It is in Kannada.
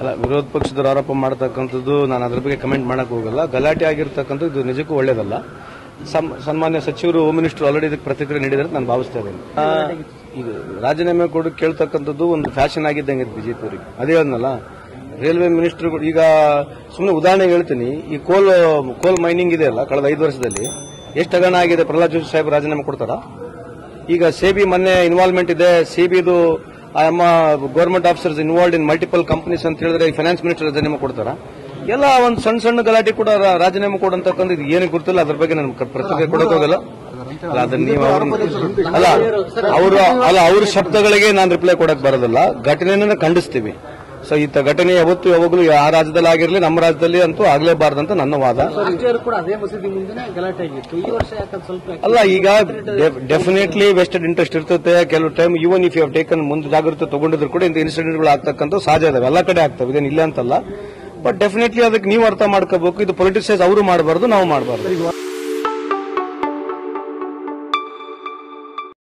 ಅಲ್ಲ ವಿರೋಧ ಪಕ್ಷದವರು ಆರೋಪ ಮಾಡತಕ್ಕಂಥದ್ದು ನಾನು ಅದ್ರ ಬಗ್ಗೆ ಕಮೆಂಟ್ ಮಾಡಕ್ ಹೋಗಲ್ಲ ಗಲಾಟೆ ಆಗಿರ್ತಕ್ಕಂಥದ್ದು ಇದು ನಿಜಕ್ಕೂ ಒಳ್ಳೇದಲ್ಲ ಸಮ್- ಸನ್ಮಾನ್ಯ ಸಚಿವರು ಹೋಮ್ ಮಿನಿಸ್ಟರ್ ಆಲ್ರೆಡಿ ಇದಕ್ಕೆ ಪ್ರತಿಕ್ರಿಯೆ ನೀಡಿದ್ರೆ ನಾನು ಭಾವಿಸ್ತಾ ಇದ್ದೇನೆ ಆ, ಇದು ರಾಜೀನಾಮೆ ಕೊಡು ಕೇಳ್ತಕ್ಕಂಥದ್ದು ಒಂದು ಫ್ಯಾಷನ್ ಆಗಿದ್ದಂಗೆ ಬಿಜೆಪಿ ಅವರಿಗೆ ಅದೇ ಹೇಳದ್ನಲ್ಲ ರೈಲ್ವೆ ಮಿನಿಸ್ಟರ್ ಈಗ ಸುಮ್ಮನೆ ಉದಾಹರಣೆಗೆ ಹೇಳ್ತೀನಿ ಈ ಕೋಲ್ ಕೋಲ್ ಮೈನಿಂಗ್ ಇದೆ ಅಲ್ಲ ಕಳೆದ ಐದು ವರ್ಷದಲ್ಲಿ ಎಷ್ಟು ಹಗರಣ ಆಗಿದೆ ಪ್ರಹ್ಲಾದ್ ಜೋಶಿ ಸಾಹೇಬ್ ರಾಜೀನಾಮೆ ಕೊಡ್ತಾರಾ ಈಗ ಸೇಬಿ ಮೊನ್ನೆ ಇನ್ವಾಲ್ವ್ಮೆಂಟ್ ಇದೆ ಸೇಬಿದು ಅಮ್ಮ government officers involved in multiple companies ಅಂತ ಹೇಳಿದ್ರೆ ಫೈನಾನ್ಸ್ ಮಿನಿಸ್ಟರ್ ರಾಜೀನಾಮೆ ಕೊಡ್ತಾರ ಎಲ್ಲ ಒಂದು ಸಣ್ಣ ಸಣ್ಣ ಗಲಾಟೆ ಕೂಡ ರಾ- ರಾಜೀನಾಮೆ ಕೊಡಂತಕ್ಕಂಥ ಇದು ಏನು ಗೊತ್ತಿಲ್ಲ ಅದ್ರ ಬಗ್ಗೆ ನಾನು ಕ- ಪ್ರತಿಕ್ರಿಯೆ ಕೊಡಕ್ ಹೋಗಲ್ಲ ಅಲ್ಲ ಅದನ್ನ ನೀವು ಅವ್ರ ಅಲ್ಲ ಅವರು ಅಲ್ಲ ಅವ್ರ ಶಬ್ದಗಳಿಗೆ ನಾನು ರಿಪ್ಲೈ ಕೊಡಕ್ ಬರೋದಿಲ್ಲ ಘಟನೆಯನ್ನ ಖಂಡಿಸ್ತೀವಿ ಸೊ ಈ ಘಟನೆ ಯಾವತ್ತು ಯಾವಾಗಲೂ ಆ ರಾಜ್ಯದಲ್ಲಿ ಆಗಿರಲಿ ನಮ್ಮ ರಾಜ್ಯದಲ್ಲಿ ಅಂತೂ ಆಗ್ಲೇಬಾರ್ದಂತ ನನ್ನ ವಾದ ಲಾಸ್ಟ್ ಇಯರ್ ಕೂಡ ಅದೇ ಮಸೀದಿ ಮುಂದೆ ಗಲಾಟೆ ಆಗಿತ್ತು ಈ ವರ್ಷ ಯಾಕಂದ್ರೆ ಸ್ವಲ್ಪ ಅಲ್ಲ ಈಗ ಡೆಫಿನೆಟ್ಲಿ ವೆಸ್ಟೆಡ್ ಇಂಟ್ರೆಸ್ಟ್ ಇರ್ತದೆ ಕೆಲವು time even if you taken ಮುಂದೆ ಜಾಗೃತಿ ತಗೊಂಡಿದ್ರು ಕೂಡ ಇಂಥ ಇನ್ಸಿಡೆಂಟ್ಗಳು ಆಗ್ತಕ್ಕಂಥ ಸಹಜ ಇದಾವೆ ಎಲ್ಲ ಕಡೆ ಆಗ್ತವೆ ಇದೇನು ಇಲ್ಲ ಅಂತಲ್ಲ ಬಟ್ ಡೆಫಿನೆಟ್ಲಿ ಅದಕ್ಕೆ ನೀವು ಅರ್ಥ ಮಾಡ್ಕೋಬೇಕು ಇದು ಪೊಲಿಟಿಕ್ಸ್ ಅವರು ಮಾಡಬಾರ್ದು ನಾವು ಮಾಡಬಾರ್ದು